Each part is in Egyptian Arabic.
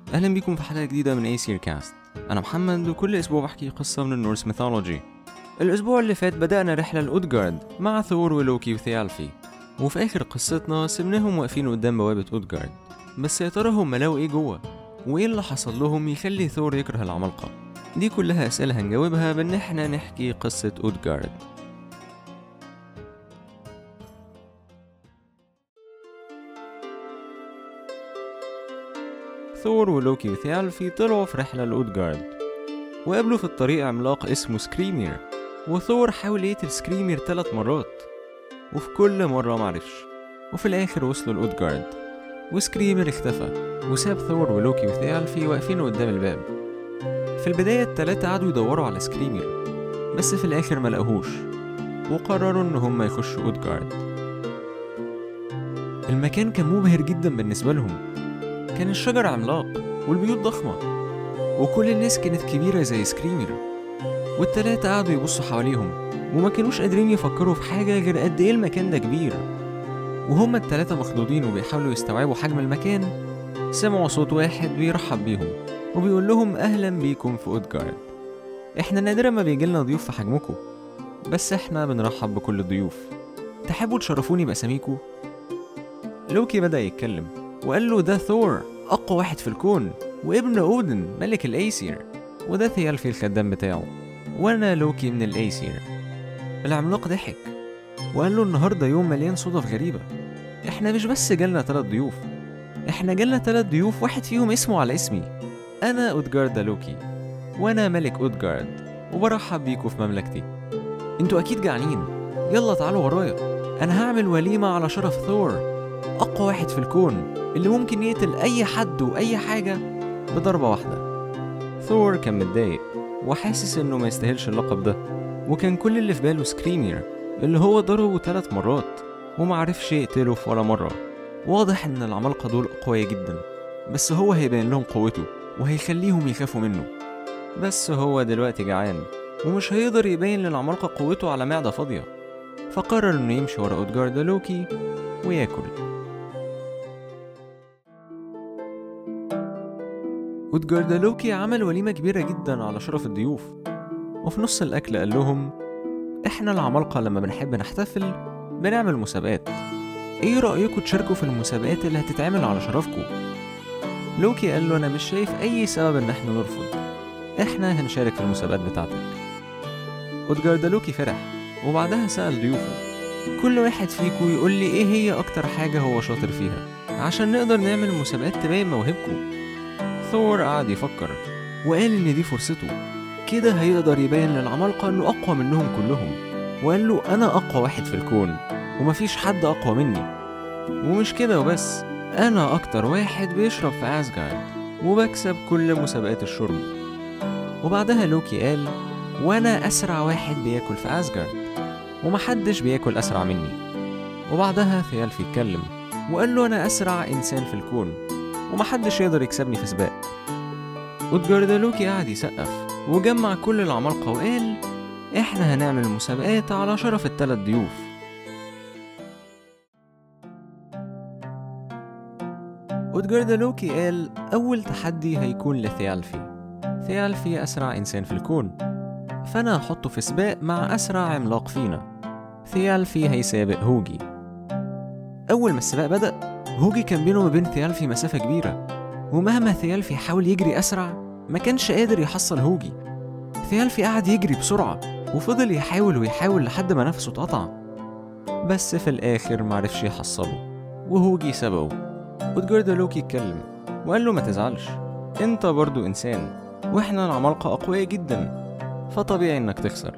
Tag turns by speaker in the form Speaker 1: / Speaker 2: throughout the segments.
Speaker 1: أهلا بيكم في حلقة جديدة من أي سير كاست أنا محمد وكل أسبوع بحكي قصة من النورس ميثولوجي الأسبوع اللي فات بدأنا رحلة لأودجارد مع ثور ولوكي وثيالفي وفي آخر قصتنا سبناهم واقفين قدام بوابة أودجارد بس يا ترى هم لقوا إيه جوه؟ وإيه اللي حصل لهم يخلي ثور يكره العمالقة؟ دي كلها أسئلة هنجاوبها بإن إحنا نحكي قصة أودجارد ثور ولوكي وثيالفي طلعوا في رحلة لأودجارد وقابلوا في الطريق عملاق اسمه سكريمير وثور حاول يقتل سكريمير ثلاث مرات وفي كل مرة معرفش وفي الآخر وصلوا لأودجارد وسكريمير اختفى وساب ثور ولوكي وثيالفي واقفين قدام الباب في البداية التلاتة قعدوا يدوروا على سكريمير بس في الآخر ما لقوهوش وقرروا إن هما يخشوا أودجارد المكان كان مبهر جدا بالنسبة لهم كان الشجر عملاق والبيوت ضخمة وكل الناس كانت كبيرة زي سكريمر والتلاتة قعدوا يبصوا حواليهم وما كانوش قادرين يفكروا في حاجة غير قد ايه المكان ده كبير وهما التلاتة مخضوضين وبيحاولوا يستوعبوا حجم المكان سمعوا صوت واحد بيرحب بيهم وبيقول لهم أهلا بيكم في أودجارد احنا نادرا ما بيجيلنا ضيوف في حجمكم بس احنا بنرحب بكل الضيوف تحبوا تشرفوني بأساميكم؟ لوكي بدأ يتكلم وقال له ده ثور أقوى واحد في الكون وابن أودن ملك الأيسير وده ثيالفي الخدام بتاعه وأنا لوكي من الأيسير العملاق ضحك وقال له النهاردة يوم مليان صدف غريبة احنا مش بس جالنا تلات ضيوف احنا جالنا تلات ضيوف واحد فيهم اسمه على اسمي أنا أودجارد لوكي وأنا ملك أودجارد وبرحب بيكوا في مملكتي انتوا أكيد جعانين يلا تعالوا ورايا أنا هعمل وليمة على شرف ثور أقوى واحد في الكون اللي ممكن يقتل أي حد وأي حاجة بضربة واحدة ثور كان متضايق وحاسس إنه ما يستاهلش اللقب ده وكان كل اللي في باله سكريمير اللي هو ضربه ثلاث مرات ومعرفش يقتله في ولا مرة واضح إن العمالقة دول أقوياء جدا بس هو هيبين لهم قوته وهيخليهم يخافوا منه بس هو دلوقتي جعان ومش هيقدر يبين للعمالقة قوته على معدة فاضية فقرر إنه يمشي ورا أودجارد لوكي وياكل أودجارد لوكي عمل وليمة كبيرة جدا على شرف الضيوف وفي نص الأكل قال لهم إحنا العمالقة لما بنحب نحتفل بنعمل مسابقات إيه رأيكم تشاركوا في المسابقات اللي هتتعمل على شرفكم؟ لوكي قال له أنا مش شايف أي سبب إن إحنا نرفض إحنا هنشارك في المسابقات بتاعتك أودجارد لوكي فرح وبعدها سأل ضيوفه كل واحد فيكم يقول لي إيه هي أكتر حاجة هو شاطر فيها عشان نقدر نعمل مسابقات تبين موهبكم ثور قعد يفكر وقال إن دي فرصته كده هيقدر يبين للعمالقة إنه أقوى منهم كلهم وقال له أنا أقوى واحد في الكون ومفيش حد أقوى مني ومش كده وبس أنا أكتر واحد بيشرب في أسجارد وبكسب كل مسابقات الشرب وبعدها لوكي قال وأنا أسرع واحد بياكل في أسجارد ومحدش بياكل أسرع مني وبعدها ثيالفي اتكلم وقال له أنا أسرع إنسان في الكون ومحدش يقدر يكسبني في سباق أودجارد لوكي قعد يسقف وجمع كل العمالقة وقال إحنا هنعمل مسابقات على شرف التلات ضيوف أودجارد لوكي قال أول تحدي هيكون لثيالفي ثيالفي أسرع إنسان في الكون فأنا هحطه في سباق مع أسرع عملاق فينا ثيالفي هيسابق هوجي أول ما السباق بدأ هوجي كان بينه وبين ثيالفي مسافة كبيرة ومهما ثيالفي حاول يجري أسرع ما كانش قادر يحصل هوجي ثيالفي قعد يجري بسرعة وفضل يحاول ويحاول لحد ما نفسه اتقطع بس في الآخر معرفش يحصله وهوجي سبقه وتجارد لوكي اتكلم وقال له ما تزعلش انت برضو إنسان واحنا العمالقة أقوياء جدا فطبيعي انك تخسر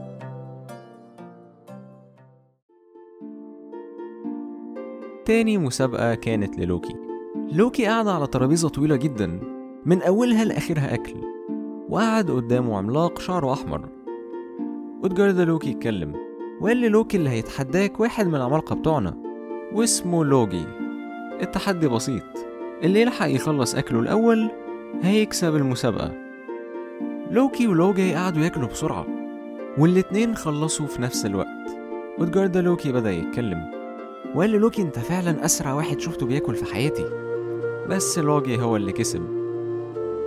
Speaker 1: تاني مسابقة كانت للوكي لوكي قاعد على ترابيزة طويلة جدا من أولها لآخرها أكل وقعد قدامه عملاق شعره أحمر أودجارد لوكي اتكلم وقال للوكي اللي هيتحداك واحد من العمالقة بتوعنا واسمه لوجي التحدي بسيط اللي يلحق يخلص أكله الأول هيكسب المسابقة لوكي ولوجي قعدوا ياكلوا بسرعة والاتنين خلصوا في نفس الوقت أودجارد لوكي بدأ يتكلم وقال لوكي انت فعلا أسرع واحد شفته بياكل في حياتي بس لوجي هو اللي كسب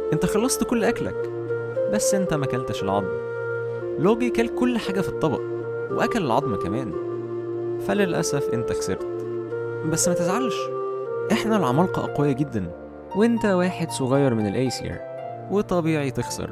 Speaker 1: انت خلصت كل اكلك بس انت ما كلتش العظم لوجي كل كل حاجة في الطبق واكل العظم كمان فللأسف انت خسرت بس ما تزعلش احنا العمالقة أقوياء جدا وانت واحد صغير من الايسير وطبيعي تخسر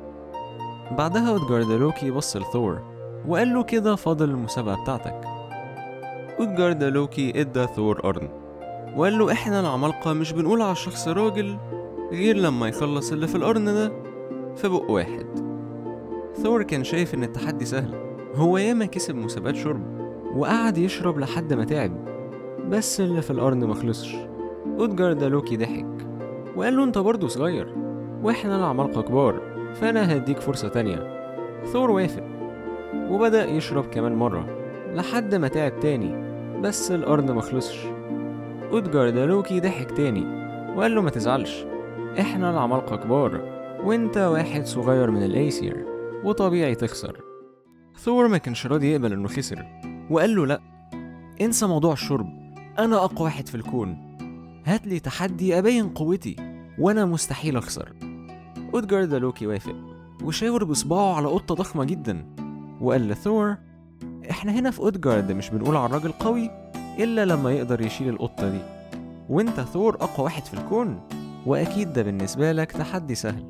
Speaker 1: بعدها أودجارد لوكي بص لثور وقال له كده فاضل المسابقة بتاعتك أودجارد لوكي ادى ثور قرن وقال له احنا العمالقة مش بنقول على الشخص راجل غير لما يخلص اللي في القرن ده في بق واحد ثور كان شايف ان التحدي سهل هو ياما كسب مسابقات شرب وقعد يشرب لحد ما تعب بس اللي في القرن مخلصش أودجارد لوكي ضحك وقال له انت برضه صغير واحنا العمالقة كبار فانا هديك فرصة تانية ثور وافق وبدأ يشرب كمان مرة لحد ما تعب تاني بس القرن مخلصش أودجارد لوكي ضحك تاني وقال له ما تزعلش احنا العمالقة كبار وانت واحد صغير من الايسير وطبيعي تخسر ثور ما كانش راضي يقبل انه خسر وقال له لا انسى موضوع الشرب انا اقوى واحد في الكون هات لي تحدي ابين قوتي وانا مستحيل اخسر أودجارد لوكي وافق وشاور بصباعه على قطة ضخمة جدا وقال لثور احنا هنا في أودجارد مش بنقول على الراجل قوي إلا لما يقدر يشيل القطة دي وانت ثور أقوى واحد في الكون وأكيد ده بالنسبة لك تحدي سهل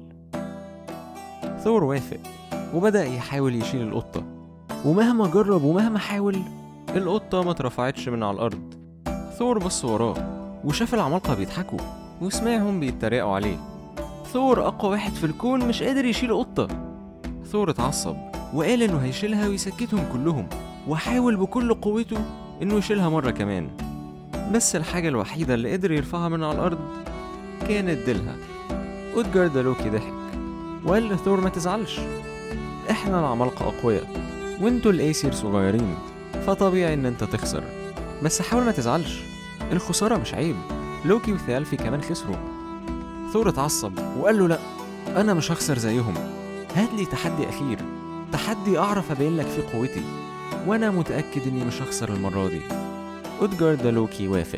Speaker 1: ثور وافق وبدأ يحاول يشيل القطة ومهما جرب ومهما حاول القطة ما اترفعتش من على الأرض ثور بص وراه وشاف العمالقة بيضحكوا وسمعهم بيتريقوا عليه ثور أقوى واحد في الكون مش قادر يشيل قطة ثور اتعصب وقال إنه هيشيلها ويسكتهم كلهم وحاول بكل قوته إنه يشيلها مرة كمان بس الحاجة الوحيدة اللي قدر يرفعها من على الأرض كانت ديلها أودجارد لوكي ضحك وقال لثور ما تزعلش احنا العمالقة أقوياء وانتوا الأيسير صغيرين فطبيعي إن انت تخسر بس حاول ما تزعلش الخسارة مش عيب لوكي وثيالفي كمان خسروا ثور اتعصب وقال له لا أنا مش هخسر زيهم هات لي تحدي أخير تحدي أعرف أبين لك فيه قوتي وأنا متأكد إني مش هخسر المرة دي أودجارد لوكي وافق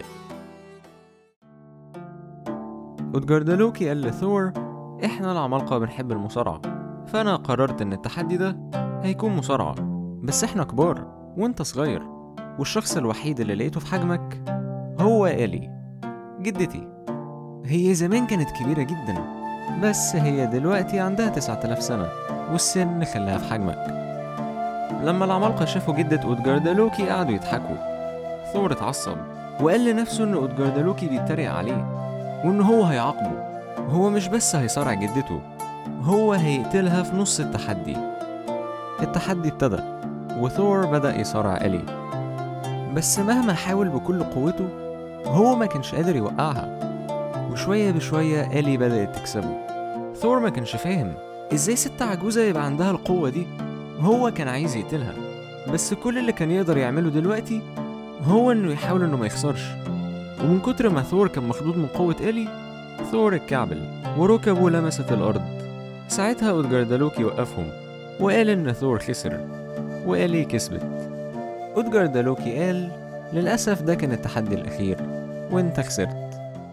Speaker 1: أودجارد لوكي قال لثور إحنا العمالقة بنحب المصارعة فأنا قررت إن التحدي ده هيكون مصارعة بس إحنا كبار وإنت صغير والشخص الوحيد اللي لقيته في حجمك هو إلي جدتي هي زمان كانت كبيرة جدا بس هي دلوقتي عندها 9000 سنة والسن خلاها في حجمك لما العمالقة شافوا جدة أودجاردالوكي قعدوا يضحكوا ثور اتعصب وقال لنفسه إن أودجاردالوكي بيتريق عليه وإن هو هيعاقبه هو مش بس هيصارع جدته هو هيقتلها في نص التحدي التحدي ابتدى وثور بدأ يصارع إلي بس مهما حاول بكل قوته هو ما كانش قادر يوقعها وشوية بشوية إلي بدأت تكسبه ثور ما كانش فاهم إزاي ست عجوزة يبقى عندها القوة دي هو كان عايز يقتلها بس كل اللي كان يقدر يعمله دلوقتي هو إنه يحاول إنه ما يخسرش ومن كتر ما ثور كان مخضوض من قوة إلي ثور اتكعبل وركبه لمست الأرض ساعتها أودجاردالوكي وقفهم وقال إن ثور خسر وإلي كسبت أودجاردالوكي قال للأسف ده كان التحدي الأخير وإنت خسرت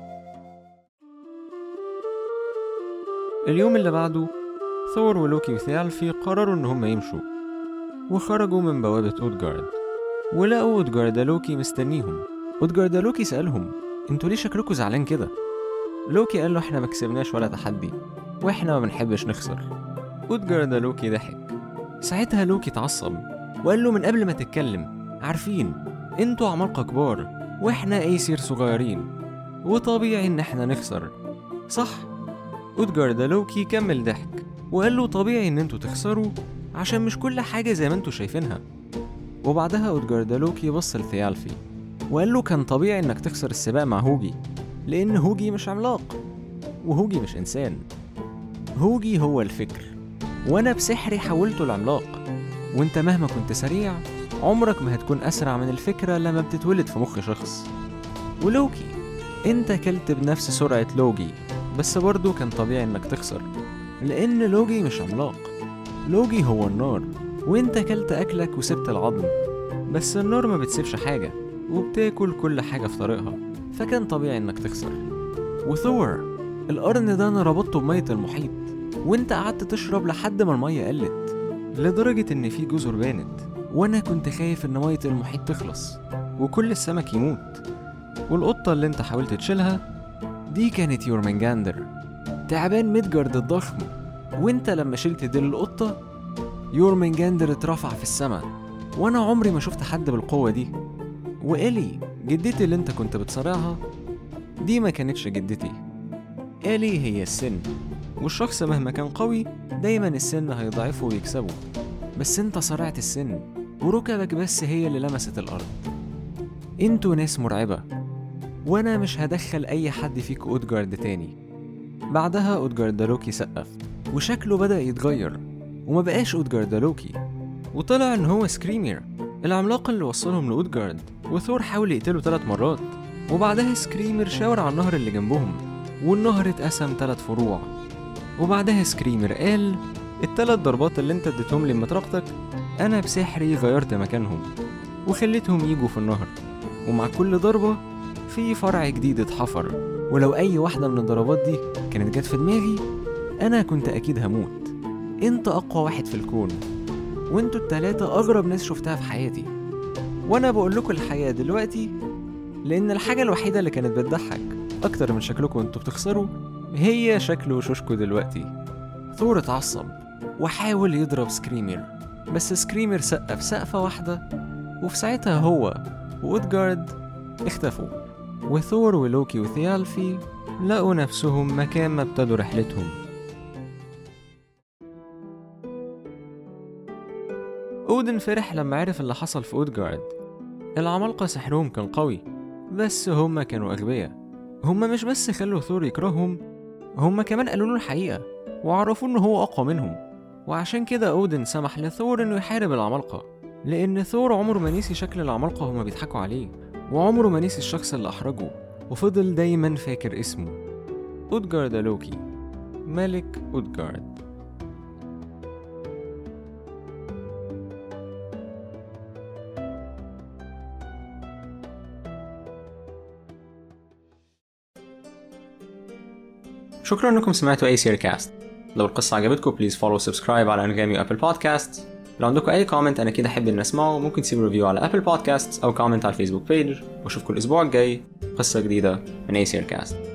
Speaker 1: اليوم اللي بعده ثور ولوكي وثيالفي قرروا إن هم يمشوا وخرجوا من بوابة أودجارد ولقوا أودجاردالوكي مستنيهم أودجاردالوكي سألهم انتوا ليه شكلكوا زعلان كده؟ لوكي قال له احنا ما كسبناش ولا تحدي واحنا ما بنحبش نخسر أودجاردالوكي ضحك ساعتها لوكي اتعصب وقال له من قبل ما تتكلم عارفين انتوا عمالقة كبار واحنا ايسير صغيرين وطبيعي ان احنا نخسر صح أودجاردالوكي كمل ضحك وقال له طبيعي ان انتوا تخسروا عشان مش كل حاجة زي ما انتوا شايفينها وبعدها أودجاردالوكي بص لثيالفي وقال له كان طبيعي انك تخسر السباق مع هوجي لأن هوجي مش عملاق وهوجي مش إنسان هوجي هو الفكر وأنا بسحري حولته لعملاق وأنت مهما كنت سريع عمرك ما هتكون أسرع من الفكرة لما بتتولد في مخ شخص ولوكي أنت كلت بنفس سرعة لوجي بس برضه كان طبيعي إنك تخسر لأن لوجي مش عملاق لوجي هو النار وأنت كلت أكلك وسبت العظم بس النار ما بتسيبش حاجة وبتاكل كل حاجة في طريقها فكان طبيعي إنك تخسر وثور القرن ده أنا ربطته بمية المحيط وانت قعدت تشرب لحد ما المية قلت لدرجة إن في جزر بانت وأنا كنت خايف إن مية المحيط تخلص وكل السمك يموت والقطة اللي انت حاولت تشيلها دي كانت يورمنجاندر تعبان ميدجارد الضخم وانت لما شلت ديل القطة يورمنجاندر اترفع في السماء وانا عمري ما شفت حد بالقوة دي وإلي جدتي اللي انت كنت بتصارعها دي ما كانتش جدتي إلي هي السن والشخص مهما كان قوي دايما السن هيضعفه ويكسبه بس انت صارعت السن وركبك بس هي اللي لمست الأرض انتوا ناس مرعبة وانا مش هدخل اي حد فيك اودجارد تاني بعدها اودجارد لوكي سقف وشكله بدأ يتغير وما بقاش اودجارد لوكي وطلع ان هو سكريمير العملاق اللي وصلهم لاودجارد وثور حاول يقتله ثلاث مرات وبعدها سكريمر شاور على النهر اللي جنبهم والنهر اتقسم ثلاث فروع وبعدها سكريمر قال التلات ضربات اللي انت اديتهم لي مطرقتك انا بسحري غيرت مكانهم وخليتهم يجوا في النهر ومع كل ضربة في فرع جديد اتحفر ولو أي واحدة من الضربات دي كانت جت في دماغي أنا كنت أكيد هموت أنت أقوى واحد في الكون وأنتوا التلاتة أغرب ناس شفتها في حياتي وأنا بقول لكم الحقيقة دلوقتي لأن الحاجة الوحيدة اللي كانت بتضحك أكتر من شكلكم وأنتوا بتخسروا هي شكل وشوشكوا دلوقتي ثور اتعصب وحاول يضرب سكريمر بس سكريمر سقف سقفة واحدة وفي ساعتها هو وودجارد اختفوا وثور ولوكي وثيالفي لقوا نفسهم مكان ما ابتدوا رحلتهم أودن فرح لما عرف اللي حصل في أودجارد العمالقة سحرهم كان قوي بس هما كانوا أغبياء هما مش بس خلوا ثور يكرههم هما كمان قالوا له الحقيقة وعرفوه إن هو أقوى منهم وعشان كده أودن سمح لثور إنه يحارب العمالقة لأن ثور عمره ما نسي شكل العمالقة هما بيضحكوا عليه وعمره ما نسي الشخص اللي أحرجه وفضل دايما فاكر اسمه أودجارد لوكي ملك أودجارد شكرا انكم سمعتوا اي سير كاست لو القصة عجبتكم بليز فولو سبسكرايب على انغامي وابل بودكاست لو عندكم اي كومنت انا كده احب ان اسمعه ممكن تسيبوا ريفيو على ابل بودكاست او كومنت على الفيسبوك بيج واشوفكم الاسبوع الجاي قصة جديدة من اي سير كاست